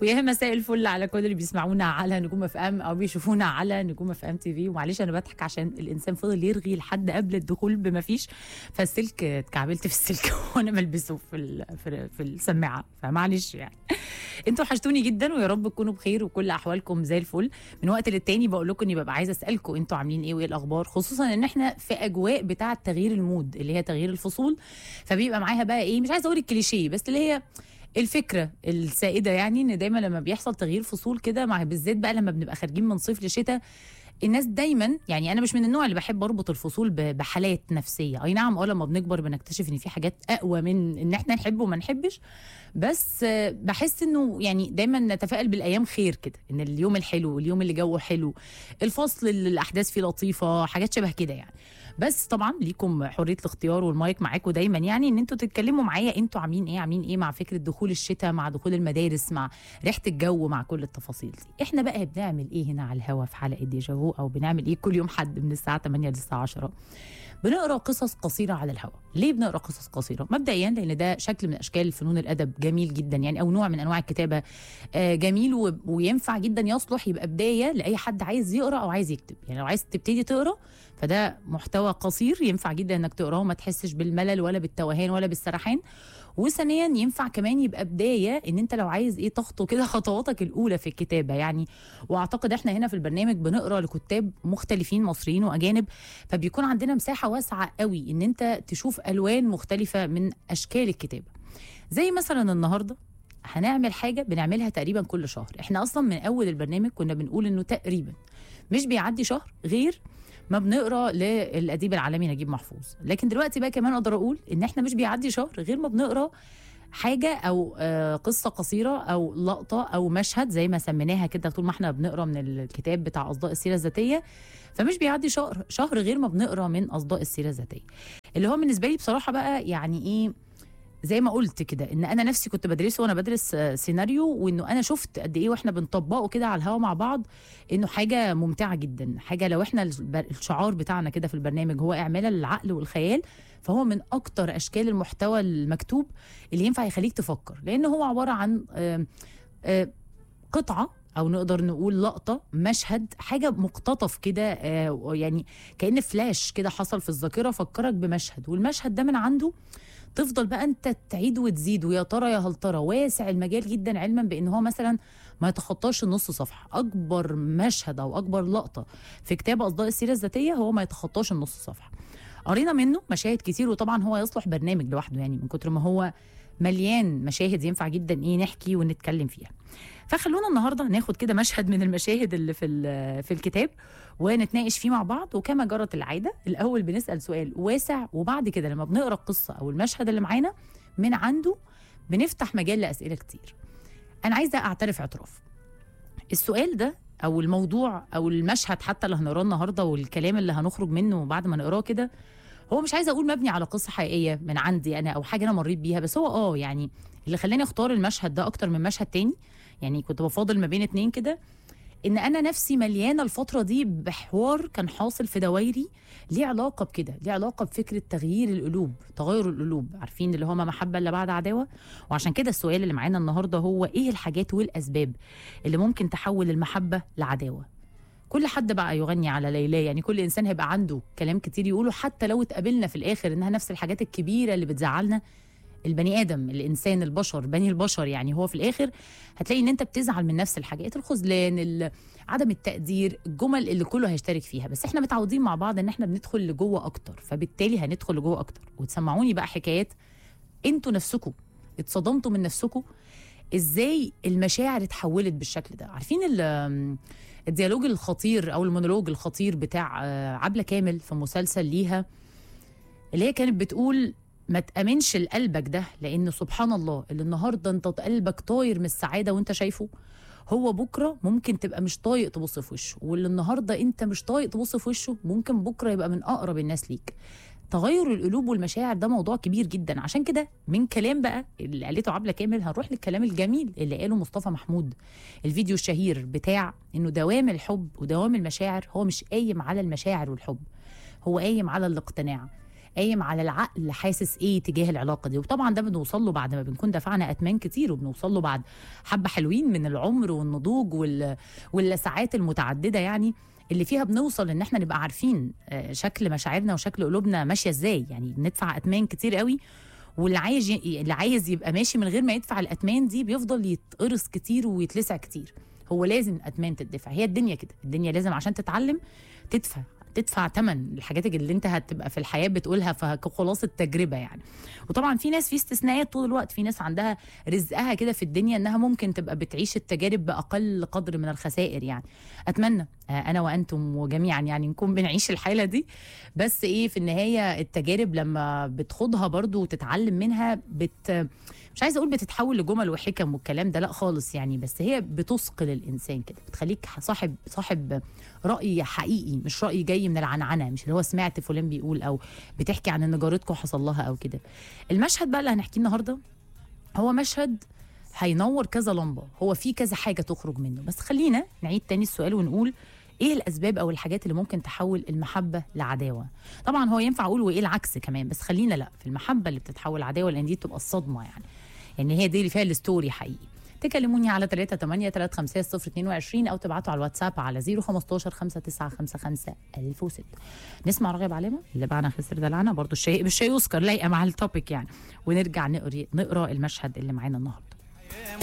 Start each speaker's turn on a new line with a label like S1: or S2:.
S1: ويا مساء الفل على كل اللي بيسمعونا على نجوم اف ام او بيشوفونا على نجوم اف ام تي في ومعلش انا بضحك عشان الانسان فضل يرغي لحد قبل الدخول بما فيش فالسلك اتكعبلت في السلك وانا بلبسه في ال- في, في السماعه فمعلش يعني انتوا وحشتوني جدا ويا رب تكونوا بخير وكل احوالكم زي الفل من وقت للتاني بقول لكم اني ببقى عايزه اسالكم انتوا عاملين ايه وايه الاخبار خصوصا ان احنا في اجواء بتاعه تغيير المود اللي هي تغيير الفصول فبيبقى معاها بقى ايه مش عايزه اقول الكليشيه بس اللي هي الفكره السائده يعني ان دايما لما بيحصل تغيير فصول كده مع بالذات بقى لما بنبقى خارجين من صيف لشتاء الناس دايما يعني انا مش من النوع اللي بحب اربط الفصول ب- بحالات نفسيه اي نعم اه لما بنكبر بنكتشف ان في حاجات اقوى من ان احنا نحب وما نحبش بس آه، بحس انه يعني دايما نتفائل بالايام خير كده ان اليوم الحلو اليوم اللي جوه حلو الفصل اللي الاحداث فيه لطيفه حاجات شبه كده يعني بس طبعا ليكم حريه الاختيار والمايك معاكم دايما يعني ان انتوا تتكلموا معايا انتوا عاملين ايه عاملين ايه مع فكره دخول الشتاء مع دخول المدارس مع ريحه الجو مع كل التفاصيل دي احنا بقى بنعمل ايه هنا على الهوا في حلقه ديجافو او بنعمل ايه كل يوم حد من الساعه 8 للساعه 10 بنقرا قصص قصيره على الهواء ليه بنقرا قصص قصيره مبدئيا لان ده شكل من اشكال فنون الادب جميل جدا يعني او نوع من انواع الكتابه آه، جميل و- وينفع جدا يصلح يبقى بدايه لاي حد عايز يقرا او عايز يكتب يعني لو عايز تبتدي تقرا فده محتوى قصير ينفع جدا انك تقراه وما تحسش بالملل ولا بالتوهان ولا بالسرحان وثانيا ينفع كمان يبقى بدايه ان انت لو عايز ايه تخطو كده خطواتك الاولى في الكتابه يعني واعتقد احنا هنا في البرنامج بنقرا لكتاب مختلفين مصريين واجانب فبيكون عندنا مساحه واسعه قوي ان انت تشوف الوان مختلفه من اشكال الكتابه زي مثلا النهارده هنعمل حاجه بنعملها تقريبا كل شهر احنا اصلا من اول البرنامج كنا بنقول انه تقريبا مش بيعدي شهر غير ما بنقرا للاديب العالمي نجيب محفوظ لكن دلوقتي بقى كمان اقدر اقول ان احنا مش بيعدي شهر غير ما بنقرا حاجه او آه، قصه قصيره او لقطه او مشهد زي ما سميناها كده طول ما احنا بنقرا من الكتاب بتاع اصداء السيره الذاتيه فمش بيعدي شهر شهر غير ما بنقرا من اصداء السيره الذاتيه اللي هو بالنسبه لي بصراحه بقى يعني ايه زي ما قلت كده ان انا نفسي كنت بدرسه وانا بدرس آه، سيناريو وانه انا شفت قد ايه واحنا بنطبقه كده على الهوا مع بعض انه حاجه ممتعه جدا حاجه لو احنا الب- الشعار بتاعنا كده في البرنامج هو اعمال العقل والخيال فهو من اكتر اشكال المحتوى المكتوب اللي ينفع يخليك تفكر لان هو عباره عن آه، آه، قطعه او نقدر نقول لقطه مشهد حاجه مقتطف كده آه، يعني كان فلاش كده حصل في الذاكره فكرك بمشهد والمشهد ده من عنده تفضل بقى انت تعيد وتزيد ويا ترى يا هل ترى واسع المجال جدا علما بان هو مثلا ما يتخطاش النص صفحه اكبر مشهد او اكبر لقطه في كتاب اصداء السيره الذاتيه هو ما يتخطاش النص صفحه قرينا منه مشاهد كتير وطبعا هو يصلح برنامج لوحده يعني من كتر ما هو مليان مشاهد ينفع جدا ايه نحكي ونتكلم فيها فخلونا النهارده ناخد كده مشهد من المشاهد اللي في ال- في الكتاب ونتناقش فيه مع بعض وكما جرت العاده الاول بنسال سؤال واسع وبعد كده لما بنقرا القصه او المشهد اللي معانا من عنده بنفتح مجال لاسئله كتير انا عايزه اعترف اعتراف السؤال ده او الموضوع او المشهد حتى اللي هنقراه النهارده والكلام اللي هنخرج منه بعد ما نقراه كده هو مش عايزه اقول مبني على قصه حقيقيه من عندي انا او حاجه انا مريت بيها بس هو اه يعني اللي خلاني اختار المشهد ده اكتر من مشهد تاني يعني كنت بفاضل ما بين اتنين كده ان انا نفسي مليانه الفتره دي بحوار كان حاصل في دوايري ليه علاقه بكده ليه علاقه بفكره تغيير القلوب تغير القلوب عارفين اللي هو ما محبه الا بعد عداوه وعشان كده السؤال اللي معانا النهارده هو ايه الحاجات والاسباب اللي ممكن تحول المحبه لعداوه كل حد بقى يغني على ليلى يعني كل انسان هيبقى عنده كلام كتير يقوله حتى لو اتقابلنا في الاخر انها نفس الحاجات الكبيره اللي بتزعلنا البني ادم الانسان البشر بني البشر يعني هو في الاخر هتلاقي ان انت بتزعل من نفس الحاجات الخذلان ال- عدم التقدير الجمل اللي كله هيشترك فيها بس احنا متعودين مع بعض ان احنا بندخل لجوه اكتر فبالتالي هندخل لجوه اكتر وتسمعوني بقى حكايات انتوا نفسكم اتصدمتوا من نفسكم ازاي المشاعر اتحولت بالشكل ده عارفين ال- الديالوج الخطير او المونولوج الخطير بتاع آه، عبله كامل في مسلسل ليها اللي هي كانت بتقول ما تأمنش لقلبك ده لأن سبحان الله اللي النهارده أنت قلبك طاير من السعادة وأنت شايفه هو بكرة ممكن تبقى مش طايق تبص في وشه واللي النهارده أنت مش طايق تبص في وشه ممكن بكرة يبقى من أقرب الناس ليك تغير القلوب والمشاعر ده موضوع كبير جدا عشان كده من كلام بقى اللي قالته عبله كامل هنروح للكلام الجميل اللي قاله مصطفى محمود الفيديو الشهير بتاع انه دوام الحب ودوام المشاعر هو مش قايم على المشاعر والحب هو قايم على الاقتناع قايم على العقل حاسس ايه تجاه العلاقه دي وطبعا ده بنوصل له بعد ما بنكون دفعنا اتمان كتير وبنوصل له بعد حبه حلوين من العمر والنضوج وال... والساعات المتعدده يعني اللي فيها بنوصل ان احنا نبقى عارفين آه، شكل مشاعرنا وشكل قلوبنا ماشيه ازاي يعني بندفع اتمان كتير قوي واللي عايز ي... اللي عايز يبقى ماشي من غير ما يدفع الاتمان دي بيفضل يتقرص كتير ويتلسع كتير هو لازم اتمان تدفع هي الدنيا كده الدنيا لازم عشان تتعلم تدفع تدفع ثمن الحاجات اللي انت هتبقى في الحياه بتقولها فخلاص التجربه يعني وطبعا في ناس في استثناءات طول الوقت في ناس عندها رزقها كده في الدنيا انها ممكن تبقى بتعيش التجارب باقل قدر من الخسائر يعني اتمنى آه، انا وانتم وجميعا يعني نكون بنعيش الحاله دي بس ايه في النهايه التجارب لما بتخوضها برضو وتتعلم منها بت مش عايزه اقول بتتحول لجمل وحكم والكلام ده لا خالص يعني بس هي بتثقل الانسان كده بتخليك صاحب صاحب راي حقيقي مش راي جاي من العنعنه مش اللي هو سمعت فلان بيقول او بتحكي عن ان جارتكم حصل لها او كده المشهد بقى اللي هنحكيه النهارده هو مشهد هينور كذا لمبه هو في كذا حاجه تخرج منه بس خلينا نعيد تاني السؤال ونقول ايه الاسباب او الحاجات اللي ممكن تحول المحبه لعداوه طبعا هو ينفع اقول وايه العكس كمان بس خلينا لا في المحبه اللي بتتحول عداوه لان دي بتبقى الصدمه يعني يعني هي دي اللي فيها الستوري حقيقي تكلموني على 3 8 3 5 0 22 او تبعتوا على الواتساب على 015 5955 1006 نسمع رغب علامه اللي بعنا خسر دلعنا برضو الشيء بالشيء يذكر لايقه مع التوبيك يعني ونرجع نقرا نقرا المشهد اللي معانا النهارده